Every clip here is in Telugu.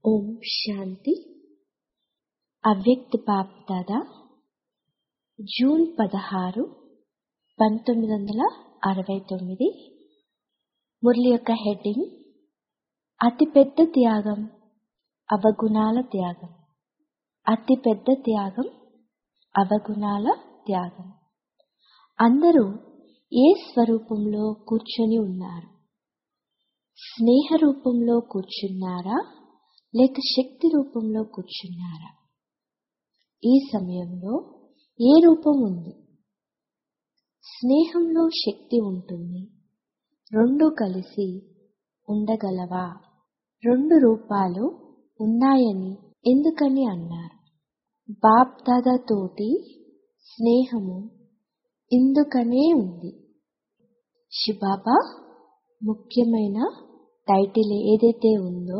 ఓం శాంతి అవ్యక్త బాప్దాద జూన్ పదహారు పంతొమ్మిది వందల అరవై తొమ్మిది మురళి యొక్క హెడ్డింగ్ అతిపెద్ద త్యాగం అవగుణాల త్యాగం అతిపెద్ద త్యాగం అవగుణాల త్యాగం అందరూ ఏ స్వరూపంలో కూర్చొని ఉన్నారు స్నేహ రూపంలో కూర్చున్నారా లేక శక్తి రూపంలో కూర్చున్నారా ఈ సమయంలో ఏ రూపం ఉంది స్నేహంలో శక్తి ఉంటుంది రెండు కలిసి ఉండగలవా రెండు రూపాలు ఉన్నాయని ఎందుకని అన్నారు బాప్ దాదా తోటి స్నేహము ఇందుకనే ఉంది శిబాబా ముఖ్యమైన టైటిల్ ఏదైతే ఉందో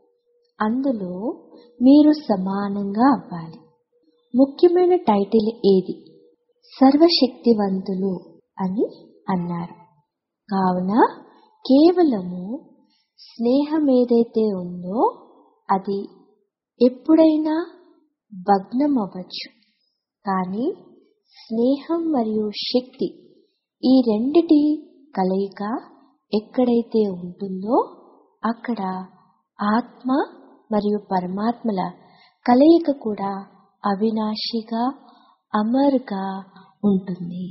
అందులో మీరు సమానంగా అవ్వాలి ముఖ్యమైన టైటిల్ ఏది సర్వశక్తివంతులు అని అన్నారు కావున కేవలము స్నేహం ఏదైతే ఉందో అది ఎప్పుడైనా భగ్నం అవ్వచ్చు కానీ స్నేహం మరియు శక్తి ఈ రెండిటి కలయిక ఎక్కడైతే ఉంటుందో అక్కడ ఆత్మ మరియు పరమాత్మల కలయిక కూడా అవినాశిగా అమర్గా ఉంటుంది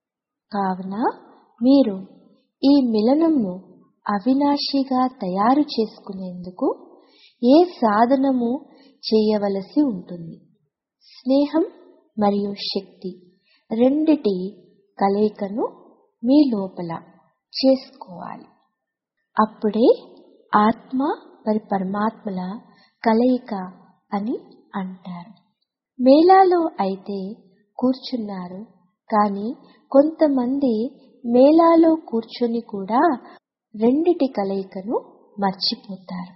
కావున మీరు ఈ మిలనంను అవినాశిగా తయారు చేసుకునేందుకు ఏ సాధనము చేయవలసి ఉంటుంది స్నేహం మరియు శక్తి రెండిటి కలయికను మీ లోపల చేసుకోవాలి అప్పుడే ఆత్మ మరి పరమాత్మల కలయిక అని అంటారు మేళాలో అయితే కూర్చున్నారు కానీ కొంతమంది మేళాలో కూర్చొని కూడా రెండిటి కలయికను మర్చిపోతారు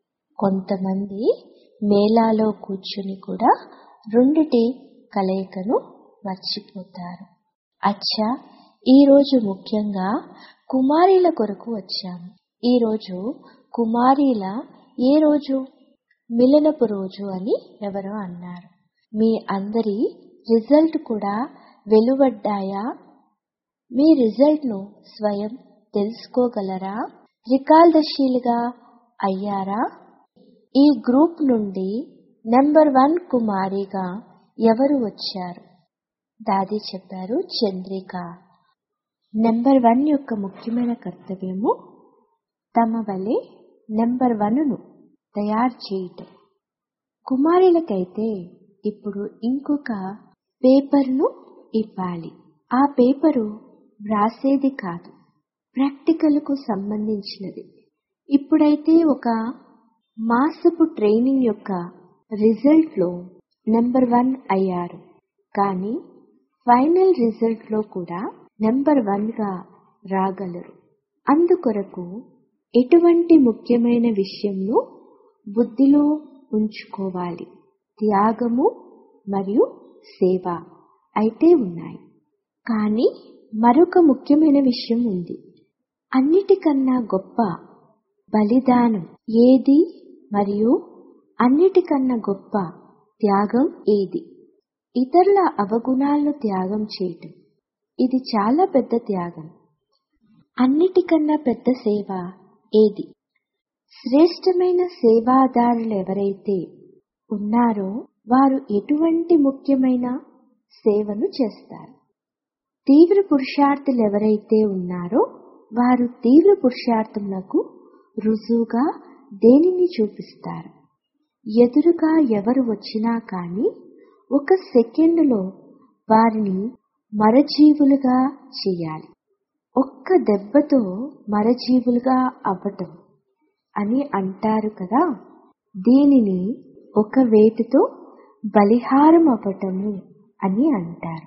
కొంతమంది మేళాలో కూర్చొని కూడా రెండిటి కలయికను మర్చిపోతారు అచ్చా ఈరోజు ముఖ్యంగా కుమారీల కొరకు వచ్చాము ఈరోజు కుమారీల ఏ రోజు మిలనపు రోజు అని ఎవరో అన్నారు మీ అందరి రిజల్ట్ కూడా వెలువడ్డాయా మీ రిజల్ట్ను స్వయం తెలుసుకోగలరా త్రికాల్దశీలుగా అయ్యారా ఈ గ్రూప్ నుండి నెంబర్ వన్ కుమారిగా ఎవరు వచ్చారు దాది చెప్పారు చంద్రిక నెంబర్ వన్ యొక్క ముఖ్యమైన కర్తవ్యము తమ వలె నెంబర్ వన్ను తయారు చేయటం కుమారులకైతే ఇప్పుడు ఇంకొక పేపర్ను ఇవ్వాలి ఆ పేపరు వ్రాసేది కాదు ప్రాక్టికల్కు సంబంధించినది ఇప్పుడైతే ఒక మాసపు ట్రైనింగ్ యొక్క రిజల్ట్లో నెంబర్ వన్ అయ్యారు కానీ ఫైనల్ రిజల్ట్లో కూడా నెంబర్ వన్గా రాగలరు అందుకొరకు ఎటువంటి ముఖ్యమైన విషయంను బుద్ధిలో ఉంచుకోవాలి త్యాగము మరియు సేవ అయితే ఉన్నాయి కానీ మరొక ముఖ్యమైన విషయం ఉంది అన్నిటికన్నా గొప్ప బలిదానం ఏది మరియు అన్నిటికన్నా గొప్ప త్యాగం ఏది ఇతరుల అవగుణాలను త్యాగం చేయటం ఇది చాలా పెద్ద త్యాగం అన్నిటికన్నా పెద్ద సేవ ఏది శ్రేష్టమైన సేవాదారులు ఎవరైతే ఉన్నారో వారు ఎటువంటి ముఖ్యమైన సేవను చేస్తారు తీవ్ర పురుషార్థులు ఎవరైతే ఉన్నారో వారు తీవ్ర పురుషార్థములకు రుజువుగా దేనిని చూపిస్తారు ఎదురుగా ఎవరు వచ్చినా కానీ ఒక సెకండులో వారిని మరజీవులుగా చేయాలి ఒక్క దెబ్బతో మరజీవులుగా అవ్వటం అని అంటారు కదా దీనిని ఒక వేటుతో బలిహారం అవ్వటము అని అంటారు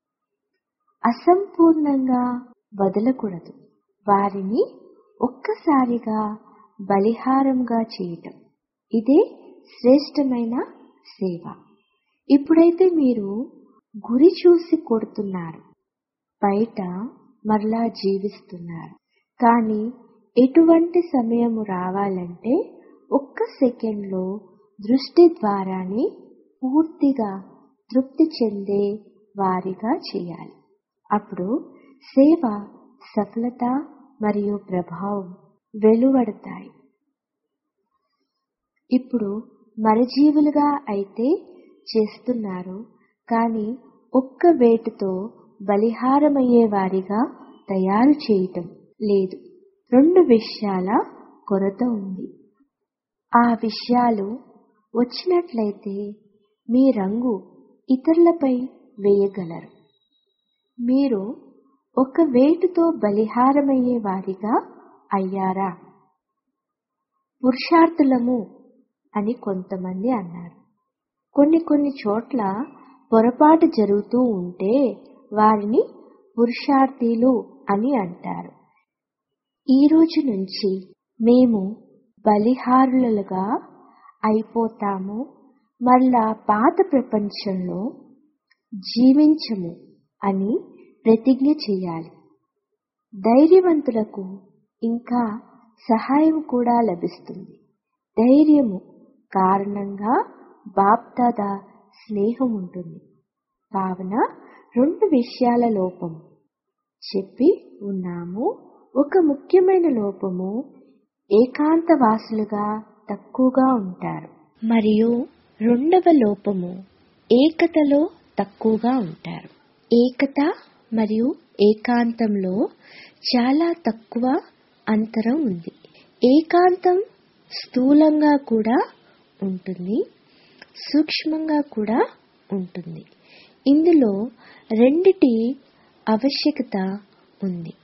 అసంపూర్ణంగా వదలకూడదు వారిని ఒక్కసారిగా బలిహారంగా చేయటం ఇదే శ్రేష్టమైన సేవ ఇప్పుడైతే మీరు గురి చూసి కొడుతున్నారు బయట మరలా జీవిస్తున్నారు కానీ ఎటువంటి సమయము రావాలంటే ఒక్క సెకండ్లో దృష్టి ద్వారానే పూర్తిగా తృప్తి చెందే వారిగా చేయాలి అప్పుడు సేవ సఫలత మరియు ప్రభావం వెలువడతాయి ఇప్పుడు మరజీవులుగా అయితే చేస్తున్నారు కానీ ఒక్క వేటుతో బలిహారమయ్యే వారిగా తయారు చేయటం లేదు రెండు విషయాల కొరత ఉంది ఆ విషయాలు వచ్చినట్లయితే మీ రంగు ఇతరులపై వేయగలరు మీరు ఒక వేటుతో బలిహారమయ్యే వారిగా అయ్యారా పురుషార్థులము అని కొంతమంది అన్నారు కొన్ని కొన్ని చోట్ల పొరపాటు జరుగుతూ ఉంటే వారిని పురుషార్థీలు అని అంటారు ఈ రోజు నుంచి మేము బలిహారులుగా అయిపోతాము మళ్ళా పాత ప్రపంచంలో జీవించము అని ప్రతిజ్ఞ చేయాలి ధైర్యవంతులకు ఇంకా సహాయం కూడా లభిస్తుంది ధైర్యము కారణంగా బాప్దాద స్నేహం ఉంటుంది కావున రెండు విషయాల లోపం చెప్పి ఉన్నాము ఒక ముఖ్యమైన లోపము ఏకాంతవాసులుగా తక్కువగా ఉంటారు మరియు రెండవ లోపము ఏకతలో తక్కువగా ఉంటారు ఏకత మరియు ఏకాంతంలో చాలా తక్కువ అంతరం ఉంది ఏకాంతం స్థూలంగా కూడా ఉంటుంది సూక్ష్మంగా కూడా ఉంటుంది ఇందులో రెండిటి ఆవశ్యకత ఉంది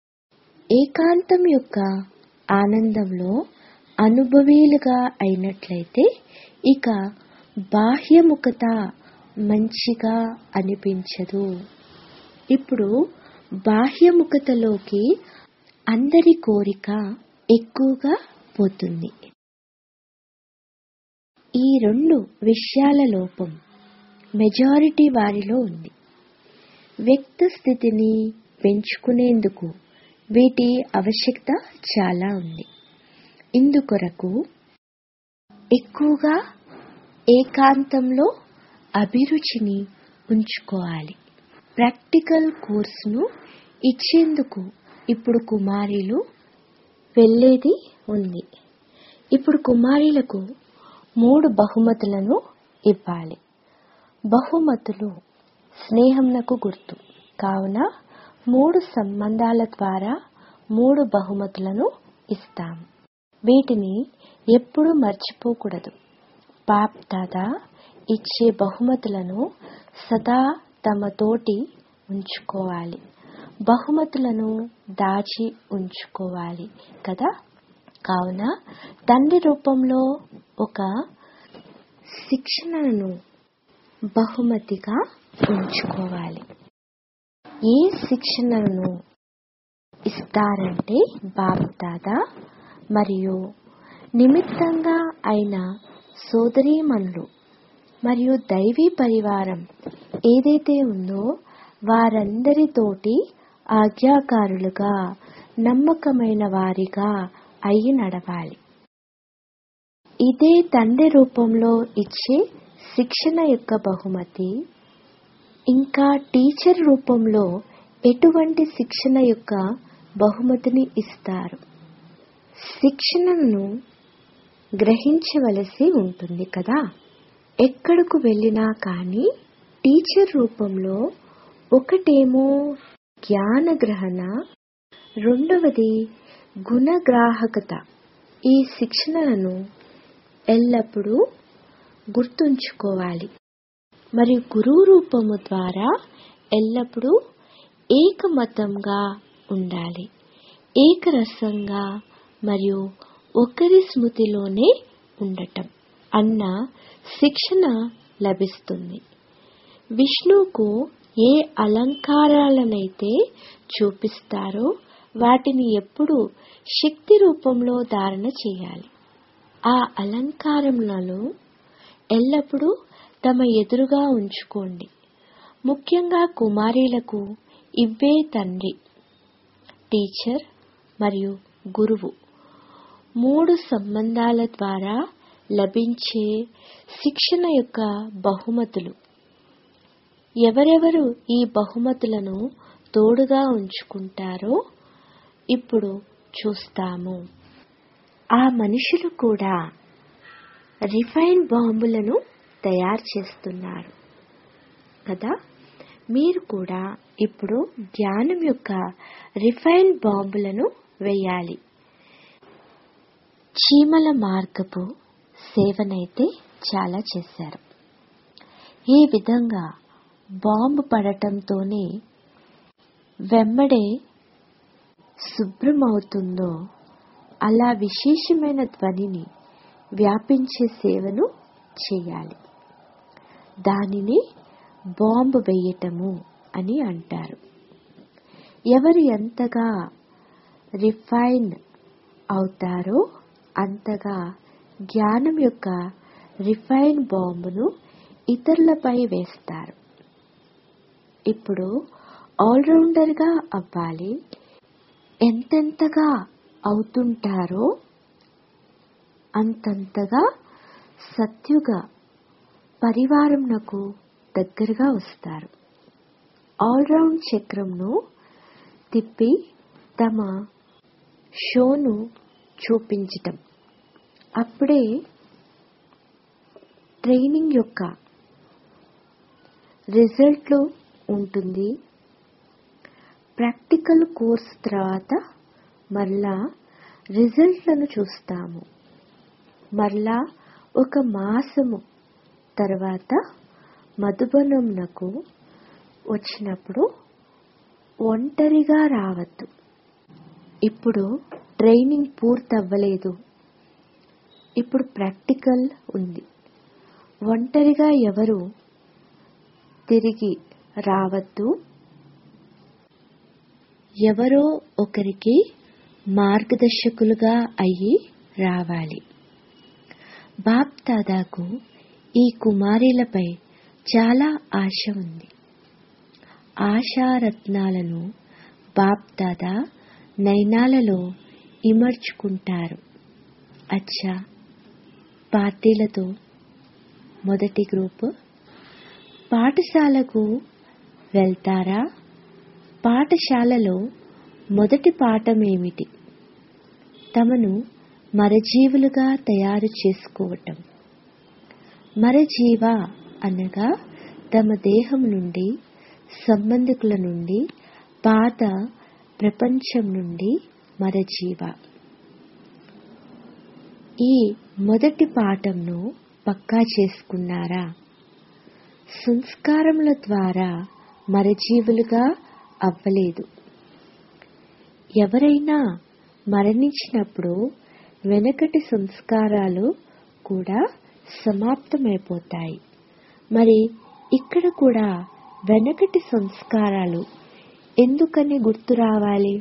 ఏకాంతం యొక్క ఆనందంలో అనుభవీలుగా అయినట్లయితే ఇక బాహ్యముఖత మంచిగా అనిపించదు ఇప్పుడు బాహ్యముఖతలోకి అందరి కోరిక ఎక్కువగా పోతుంది ఈ రెండు విషయాల లోపం మెజారిటీ వారిలో ఉంది వ్యక్త స్థితిని పెంచుకునేందుకు వీటి ఆవశ్యకత చాలా ఉంది ఇందుకొరకు ఎక్కువగా ఏకాంతంలో అభిరుచిని ఉంచుకోవాలి ప్రాక్టికల్ కోర్సును ఇచ్చేందుకు ఇప్పుడు కుమారీలు వెళ్ళేది ఉంది ఇప్పుడు కుమారీలకు మూడు బహుమతులను ఇవ్వాలి బహుమతులు స్నేహంనకు గుర్తు కావున మూడు సంబంధాల ద్వారా మూడు బహుమతులను ఇస్తాం వీటిని ఎప్పుడూ మర్చిపోకూడదు పాప్ దాదా ఇచ్చే బహుమతులను సదా తమ తోటి ఉంచుకోవాలి బహుమతులను దాచి ఉంచుకోవాలి కదా కావున తండ్రి రూపంలో ఒక శిక్షణను బహుమతిగా ఉంచుకోవాలి ఏ శిక్షణను ఇస్తారంటే బాప్ దాదా మరియు నిమిత్తంగా అయిన సోదరీమణులు మరియు దైవీ పరివారం ఏదైతే ఉందో వారందరితోటి ఆజ్ఞాకారులుగా నమ్మకమైన వారిగా అయి నడవాలి ఇదే తండ్రి రూపంలో ఇచ్చే శిక్షణ యొక్క బహుమతి ఇంకా టీచర్ రూపంలో ఎటువంటి శిక్షణ యొక్క బహుమతిని ఇస్తారు శిక్షణను గ్రహించవలసి ఉంటుంది కదా ఎక్కడకు వెళ్ళినా కానీ టీచర్ రూపంలో ఒకటేమో జ్ఞానగ్రహణ రెండవది గుణగ్రాహకత ఈ శిక్షణలను ఎల్లప్పుడూ గుర్తుంచుకోవాలి మరియు గురువు రూపము ద్వారా ఎల్లప్పుడూ ఏకమతంగా ఉండాలి ఏకరసంగా మరియు ఒకరి స్మృతిలోనే ఉండటం అన్న శిక్షణ లభిస్తుంది విష్ణువుకు ఏ అలంకారాలనైతే చూపిస్తారో వాటిని ఎప్పుడూ శక్తి రూపంలో ధారణ చేయాలి ఆ అలంకారములను ఎల్లప్పుడూ తమ ఎదురుగా ఉంచుకోండి ముఖ్యంగా కుమారీలకు ఇవ్వే తండ్రి టీచర్ మరియు గురువు మూడు సంబంధాల ద్వారా లభించే శిక్షణ యొక్క బహుమతులు ఎవరెవరు ఈ బహుమతులను తోడుగా ఉంచుకుంటారో ఇప్పుడు చూస్తాము ఆ మనుషులు కూడా రిఫైన్ బాంబులను తయారు చేస్తున్నారు కదా మీరు కూడా ఇప్పుడు జ్ఞానం యొక్క రిఫైన్ బాంబులను వేయాలి చీమల మార్గపు సేవనైతే చాలా చేశారు ఏ విధంగా బాంబు పడటంతోనే వెంబడే శుభ్రమవుతుందో అలా విశేషమైన ధ్వనిని వ్యాపించే సేవను చేయాలి దానిని బాంబు వేయటము అని అంటారు ఎవరు ఎంతగా రిఫైన్ అవుతారో అంతగా జ్ఞానం యొక్క రిఫైన్ బాంబును ఇతరులపై వేస్తారు ఇప్పుడు ఆల్రౌండర్గా అవ్వాలి ఎంతెంతగా అవుతుంటారో అంతంతగా సత్యుగా పరివారంనకు దగ్గరగా వస్తారు ఆల్రౌండ్ చక్రంను తిప్పి తమ షోను చూపించటం అప్పుడే ట్రైనింగ్ యొక్క రిజల్ట్లు ఉంటుంది ప్రాక్టికల్ కోర్స్ తర్వాత మరలా రిజల్ట్లను చూస్తాము మరలా ఒక మాసము తర్వాత మధుబనంనకు వచ్చినప్పుడు ఒంటరిగా రావద్దు ఇప్పుడు ట్రైనింగ్ పూర్తవ్వలేదు ఇప్పుడు ప్రాక్టికల్ ఉంది ఒంటరిగా ఎవరు తిరిగి రావద్దు ఎవరో ఒకరికి మార్గదర్శకులుగా అయ్యి రావాలి బాప్ దాదాకు ఈ కుమారీలపై చాలా ఆశ ఉంది ఆశారత్నాలను బాప్ దాదా నయనాలలో ఇమర్చుకుంటారు అచ్చా పార్టీలతో మొదటి గ్రూప్ పాఠశాలకు వెళ్తారా పాఠశాలలో మొదటి పాఠం ఏమిటి తమను మరజీవులుగా తయారు చేసుకోవటం మరజీవ అనగా తమ దేహం నుండి సంబంధికుల నుండి పాత ప్రపంచం నుండి మరజీవ ఈ మొదటి పాఠంను పక్కా చేసుకున్నారా సంస్కారముల ద్వారా మరజీవులుగా అవ్వలేదు ఎవరైనా మరణించినప్పుడు వెనకటి సంస్కారాలు కూడా సమాప్తమైపోతాయి మరి ఇక్కడ కూడా వెనకటి సంస్కారాలు ఎందుకని గుర్తు రావాలి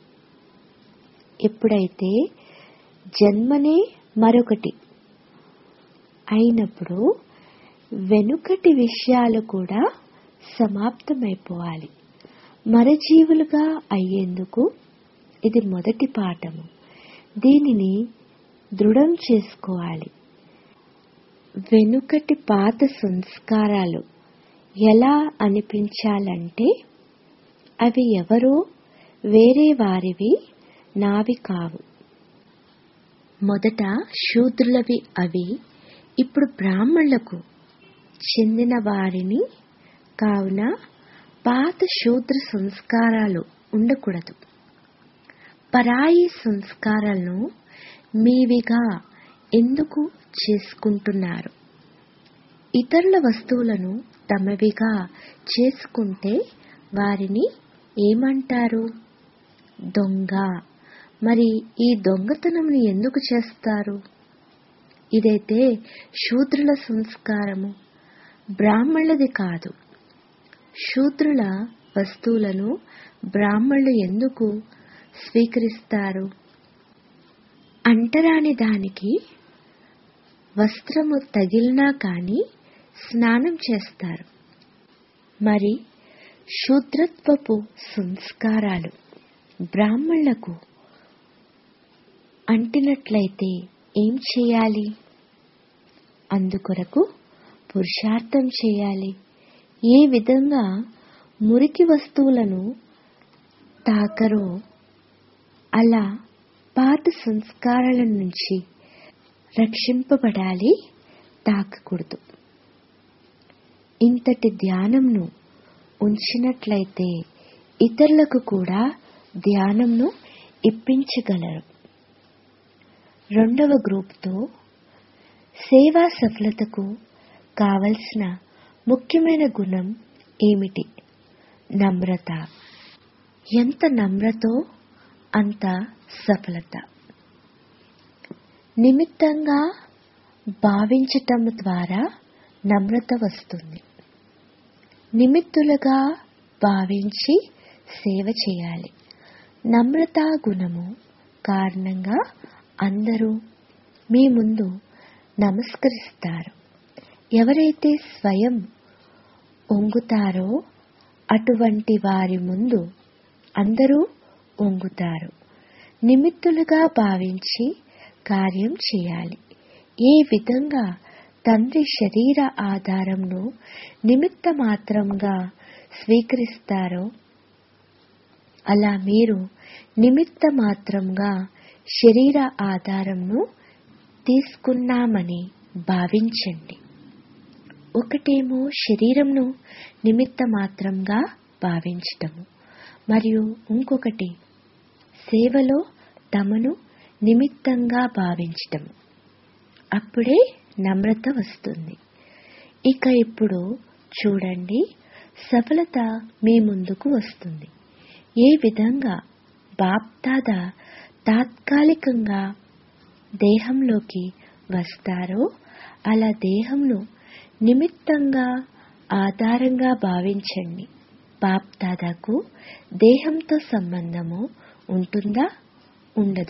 ఎప్పుడైతే జన్మనే మరొకటి అయినప్పుడు వెనుకటి విషయాలు కూడా సమాప్తమైపోవాలి మరజీవులుగా అయ్యేందుకు ఇది మొదటి పాఠము దీనిని దృఢం చేసుకోవాలి వెనుకటి పాత సంస్కారాలు ఎలా అనిపించాలంటే అవి ఎవరో వేరే వారివి నావి కావు మొదట శూద్రులవి అవి ఇప్పుడు బ్రాహ్మణులకు చెందిన వారిని కావున పాత శూద్ర సంస్కారాలు ఉండకూడదు పరాయి సంస్కారాలను మీవిగా ఎందుకు చేసుకుంటున్నారు ఇతరుల వస్తువులను తమవిగా చేసుకుంటే వారిని ఏమంటారు దొంగ మరి ఈ దొంగతనమును ఎందుకు చేస్తారు ఇదైతే శూద్రుల సంస్కారము బ్రాహ్మణులది కాదు శూద్రుల వస్తువులను బ్రాహ్మణులు ఎందుకు స్వీకరిస్తారు అంటరాని దానికి వస్త్రము తగిలినా కాని స్నానం చేస్తారు మరి శూద్రత్వపు సంస్కారాలు బ్రాహ్మణులకు అంటినట్లయితే ఏం చేయాలి అందుకొరకు పురుషార్థం చేయాలి ఏ విధంగా మురికి వస్తువులను తాకరో అలా పాత సంస్కారాల నుంచి రక్షింపబడాలి తాకకూడదు ఇంతటి ధ్యానంను ఉంచినట్లయితే ఇతరులకు కూడా ధ్యానంను ఇప్పించగలరు రెండవ గ్రూప్తో సేవా సఫలతకు కావలసిన ముఖ్యమైన గుణం ఏమిటి నమ్రత ఎంత నమ్రతో అంత సఫలత నిమిత్తంగా భావించటం ద్వారా నమ్రత వస్తుంది నిమిత్తులుగా భావించి సేవ చేయాలి నమ్రతా గుణము కారణంగా అందరూ మీ ముందు నమస్కరిస్తారు ఎవరైతే స్వయం ఒంగుతారో అటువంటి వారి ముందు అందరూ ఒంగుతారు నిమిత్తులుగా భావించి కార్యం చేయాలి ఏ విధంగా తండ్రి శరీర ఆధారంను నిమిత్త మాత్రంగా స్వీకరిస్తారో అలా మీరు నిమిత్త మాత్రంగా శరీర ఆధారంను తీసుకున్నామని భావించండి ఒకటేమో శరీరంను నిమిత్త మాత్రంగా భావించటము మరియు ఇంకొకటి సేవలో తమను నిమిత్తంగా భావించటము అప్పుడే నమ్రత వస్తుంది ఇక ఇప్పుడు చూడండి సఫలత మీ ముందుకు వస్తుంది ఏ విధంగా బాప్దాద తాత్కాలికంగా దేహంలోకి వస్తారో అలా దేహంను నిమిత్తంగా ఆధారంగా భావించండి బాప్దాదాకు దేహంతో సంబంధము ఉంటుందా ఉండదు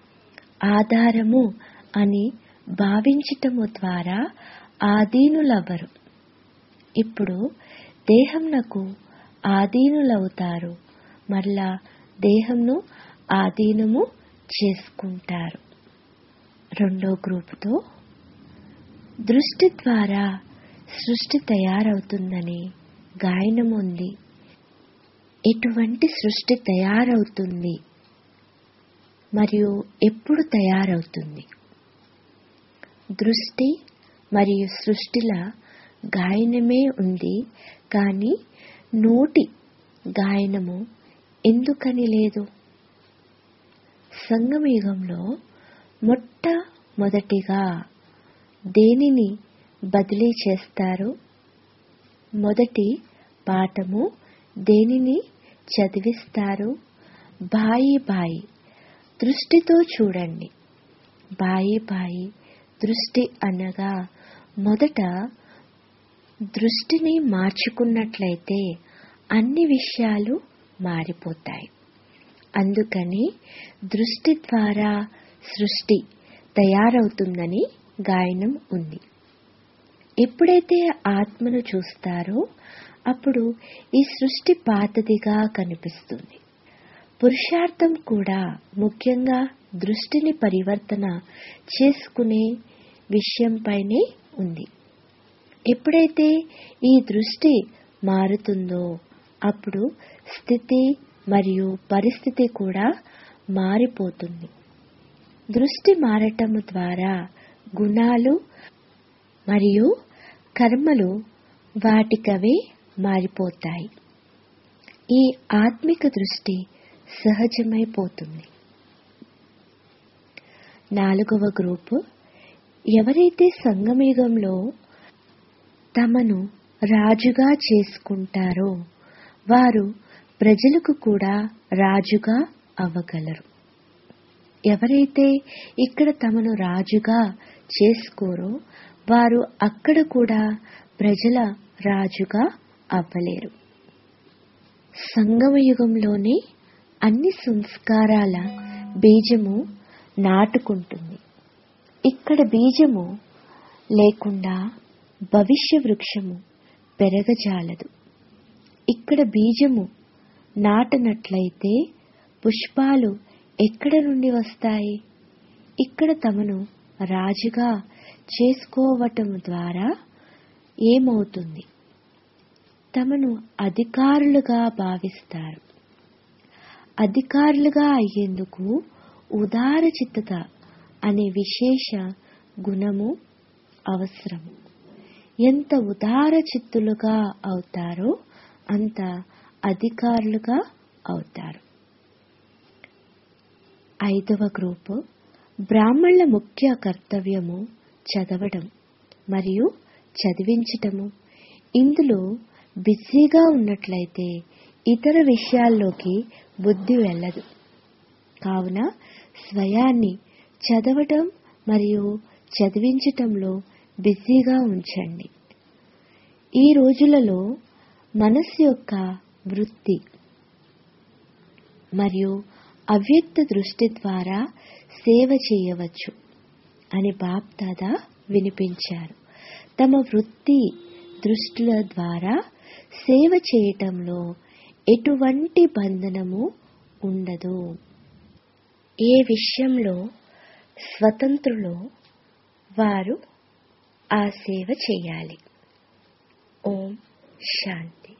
ఆధారము అని భావించటము ద్వారా ఆధీనులవ్వరు ఇప్పుడు దేహంనకు ఆధీనులవుతారు మరలా దేహంను ఆధీనము చేసుకుంటారు రెండో గ్రూపుతో దృష్టి ద్వారా సృష్టి తయారవుతుందని గాయనం ఉంది ఎటువంటి సృష్టి తయారవుతుంది మరియు ఎప్పుడు తయారవుతుంది దృష్టి మరియు సృష్టిల గాయనమే ఉంది కానీ నోటి గాయనము ఎందుకని లేదు సంగమయుగంలో మొట్టమొదటిగా దేనిని బదిలీ చేస్తారు మొదటి పాఠము దేనిని చదివిస్తారు బాయి బాయి దృష్టితో చూడండి బాయి బాయి దృష్టి అనగా మొదట దృష్టిని మార్చుకున్నట్లయితే అన్ని విషయాలు మారిపోతాయి అందుకని దృష్టి ద్వారా సృష్టి తయారవుతుందని గాయనం ఉంది ఎప్పుడైతే ఆత్మను చూస్తారో అప్పుడు ఈ సృష్టి పాతదిగా కనిపిస్తుంది పురుషార్థం కూడా ముఖ్యంగా దృష్టిని పరివర్తన చేసుకునే విషయంపైనే ఉంది ఎప్పుడైతే ఈ దృష్టి మారుతుందో అప్పుడు స్థితి మరియు పరిస్థితి కూడా మారిపోతుంది దృష్టి మారటం ద్వారా గుణాలు మరియు కర్మలు వాటికవే మారిపోతాయి ఈ ఆత్మిక దృష్టి సహజమైపోతుంది నాలుగవ గ్రూపు ఎవరైతే సంగమయుగంలో తమను రాజుగా చేసుకుంటారో వారు ప్రజలకు కూడా రాజుగా అవ్వగలరు ఎవరైతే ఇక్కడ తమను రాజుగా చేసుకోరో వారు అక్కడ కూడా ప్రజల రాజుగా అవ్వలేరు సంగమయుగంలోనే అన్ని సంస్కారాల బీజము నాటుకుంటుంది ఇక్కడ బీజము లేకుండా భవిష్య వృక్షము పెరగజాలదు ఇక్కడ బీజము నాటనట్లయితే పుష్పాలు ఎక్కడ నుండి వస్తాయి ఇక్కడ తమను రాజుగా చేసుకోవటం ద్వారా ఏమవుతుంది తమను అధికారులుగా భావిస్తారు అధికారులుగా అయ్యేందుకు ఉదార చిత్తత అనే విశేష గుణము అవసరము ఎంత ఉదార చిత్తులుగా అవుతారో అంత అధికారులుగా అవుతారు ఐదవ గ్రూపు బ్రాహ్మణుల ముఖ్య కర్తవ్యము చదవడం మరియు చదివించటము ఇందులో బిజీగా ఉన్నట్లయితే ఇతర విషయాల్లోకి బుద్ధి వెళ్ళదు కావున స్వయాన్ని చదవటం మరియు చదివించటంలో బిజీగా ఉంచండి ఈ రోజులలో మనస్సు యొక్క వృత్తి మరియు అవ్యక్త దృష్టి ద్వారా సేవ చేయవచ్చు అని బాప్దాదా వినిపించారు తమ వృత్తి దృష్టిల ద్వారా సేవ చేయటంలో ఎటువంటి బంధనము ఉండదు ఏ విషయంలో స్వతంత్రులో వారు ఆ సేవ చేయాలి ఓం శాంతి